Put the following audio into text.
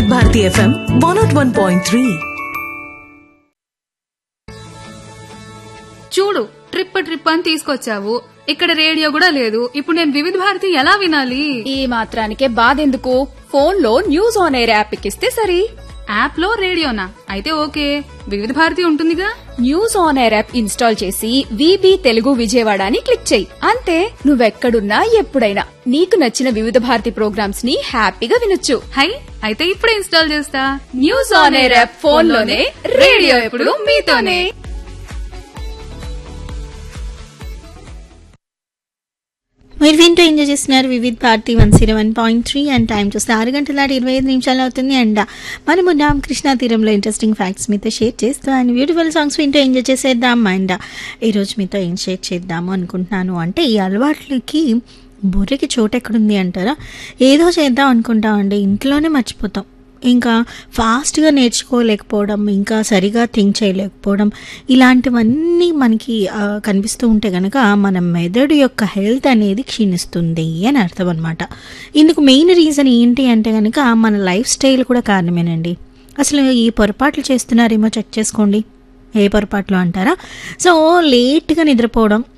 వివిధ Bharati FM one nought one point three చూడు trip trip అని తీసుకొచ్చావు ఇక్కడ రేడియో కూడా లేదు ఇప్పుడు నేను వివిధ భారతి ఎలా వినాలి ఈ మాత్రానికే బాధెందుకు ఫోన్ లో న్యూస్ ఆన్ ఎయిర్ యాప్ ఎక్కిస్తే సరి యాప్ లో రేడియోనా అయితే ఓకే వివిధ భారతి ఉంటుందిగా news on air app install చేసి విబి తెలుగు విజయవాడ అని క్లిక్ చేయి అంతే నువ్వెక్కడున్నా ఎప్పుడైనా నీకు నచ్చిన వివిధ భారతి ప్రోగ్రామ్స్ ని హ్యాపీగా వినొచ్చు హై అయితే ఇప్పుడే ఇన్స్టాల్ చేస్తా news on air app phone లోనే రేడియో ఎప్పుడు మీతోనే మీరు వింటూ ఎంజాయ్ చేస్తున్నారు Vividh Bharati one zero one point three and time చూస్తే ఆరు గంటల నాటి ఇరవై ఐదు నిమిషాలు అవుతుంది అండ్ మనము ఉన్నాం కృష్ణా తీరంలో ఇంట్రెస్టింగ్ ఫ్యాక్ట్స్ మీతో షేర్ చేస్తూ అండ్ బ్యూటిఫుల్ సాంగ్స్ వింటూ ఎంజాయ్ చేసేద్దాం అండ్ ఈరోజు మీతో ఏం షేర్ చేద్దాము అనుకుంటున్నాను అంటే ఈ అలవాట్లకి బుర్రకి చోటు ఎక్కడుంది అంటారా ఏదో చేద్దాం అనుకుంటామండి ఇంట్లోనే మర్చిపోతాం ఇంకా ఫాస్ట్గా నేర్చుకోలేకపోవడం ఇంకా సరిగా థింక్ చేయలేకపోవడం ఇలాంటివన్నీ మనకి ఆ, కనిపిస్తూ ఉంటే కనుక మన మెదడు యొక్క హెల్త్ అనేది క్షీణిస్తుంది అని అర్థం అనమాట ఇందుకు మెయిన్ రీజన్ ఏంటి అంటే కనుక మన లైఫ్ స్టైల్ కూడా కారణమేనండి అసలు ఈ పొరపాట్లు చేస్తున్నారేమో చెక్ చేసుకోండి ఏ పొరపాట్లు అంటారా సో లేట్గా నిద్రపోవడం